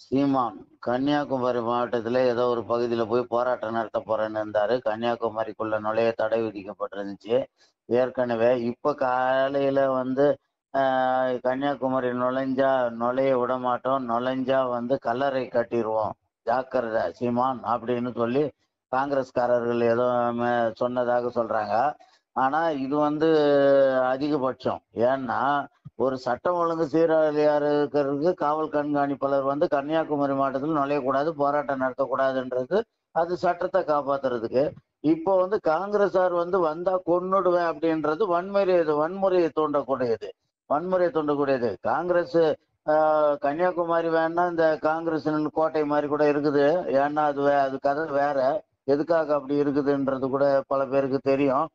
சீமான் கன்னியாகுமரி மாவட்டத்துல ஏதோ ஒரு பகுதியில போய் போராட்டம் நடத்த போறேன்னு இருந்தாரு கன்னியாகுமரிக்குள்ள நுழைய தடை விதிக்கப்பட்டிருந்துச்சு ஏற்கனவே இப்ப காலையில வந்து ஆஹ், கன்னியாகுமரி நுழைஞ்சா நுழைய விட மாட்டோம் நுழைஞ்சா வந்து கல்லறை கட்டிடுவோம் ஜாக்கிரதை சீமான் அப்படின்னு சொல்லி காங்கிரஸ்காரர்கள் ஏதோ ம- சொன்னதாக சொல்றாங்க ஆனா இது வந்து அதிகபட்சம் ஏன்னா ஒரு சட்டம் ஒழுங்கு சீரழியா இருக்கிறதுக்கு காவல் கண்காணிப்பாளர் வந்து கன்னியாகுமரி மாவட்டத்தில் நுழையக்கூடாது போராட்டம் நடத்தக்கூடாதுன்றது அது சட்டத்தை காப்பாத்துறதுக்கு இப்போ வந்து காங்கிரஸார் வந்து வந்தா கொன்னுடுவேன் அப்படின்றது வன்முறை வன்முறையை தூண்டக்கூடியது வன்முறையை தூண்டக்கூடியது காங்கிரஸ் ஆஹ், கன்னியாகுமரி வேணா இந்த காங்கிரஸ் கோட்டை மாதிரி கூட இருக்குது ஏன்னா அது வே அது கதை வேற எதுக்காக அப்படி இருக்குதுன்றது கூட பல பேருக்கு தெரியும்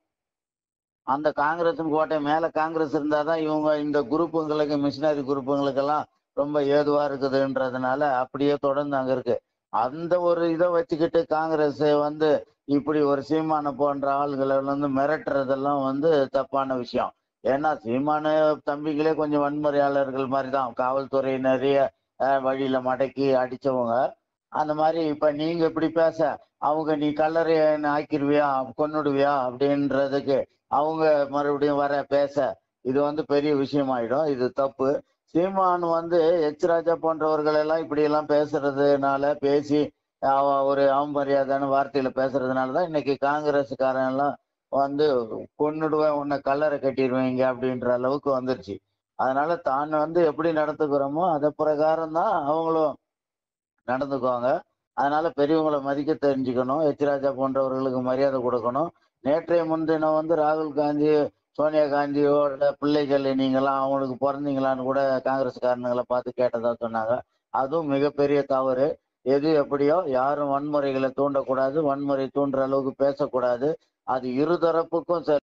அந்த காங்கிரஸ் கோட்டை மேல காங்கிரஸ் இருந்தாதான் இவங்க இந்த குரூப்புங்களுக்கு மிஷினரி குரூப்புங்களுக்கெல்லாம் ரொம்ப ஏதுவா இருக்குதுன்றதுனால அப்படியே தொடர்ந்து அங்க இருக்கு அந்த ஒரு இதை வச்சுக்கிட்டு காங்கிரஸ் வந்து இப்படி ஒரு சீமான போன்ற ஆள்களை வந்து மிரட்டுறதெல்லாம் வந்து தப்பான விஷயம் ஏன்னா சீமான தம்பிகளே கொஞ்சம் வன்முறையாளர்கள் மாதிரி தான் காவல்துறை நிறைய அஹ், வழியில மடக்கி அடிச்சவங்க அந்த மாதிரி இப்ப நீங்க இப்படி பேச அவங்க நீ கல்லறைய ஆக்கிருவியா கொன்னுடுவியா அப்படின்றதுக்கு அவங்க மறுபடியும் வர பேச இது வந்து பெரிய விஷயமாயிடும் இது தப்பு சீமான் வந்து எச் ராஜா போன்றவர்கள் எல்லாம் இப்படி எல்லாம் பேசுறதுனால பேசி அவ- ஒரு அவமரியாதையான வார்த்தையில பேசுறதுனால தான் இன்னைக்கு காங்கிரஸ்காரன் எல்லாம் வந்து கொன்னுடுவேன் உன்னை கல்லறை கட்டிடுவீங்க அப்படின்ற அளவுக்கு வந்துருச்சு அதனால தான் வந்து எப்படி நடந்துக்கிறோமோ அதை பிரகாரம் தான் அவங்களும் நடந்துக்குவாங்க அதனால பெரியவங்களை மதிக்க தெரிஞ்சுக்கணும் எச் ராஜா போன்றவர்களுக்கு மரியாதை கொடுக்கணும் நேற்றைய முன்தினம் வந்து ராகுல் காந்தி சோனியா காந்தியோட பிள்ளைகள் நீங்களாம் அவங்களுக்கு பிறந்தீங்களான்னு கூட காங்கிரஸ்காரனுங்களை பார்த்து கேட்டதா சொன்னாங்க அதுவும் மிகப்பெரிய தவறு எது எப்படியோ யாரும் வன்முறைகளை தூண்டக்கூடாது வன்முறை தூண்டுற அளவுக்கு பேசக்கூடாது அது இருதரப்புக்கும் சரி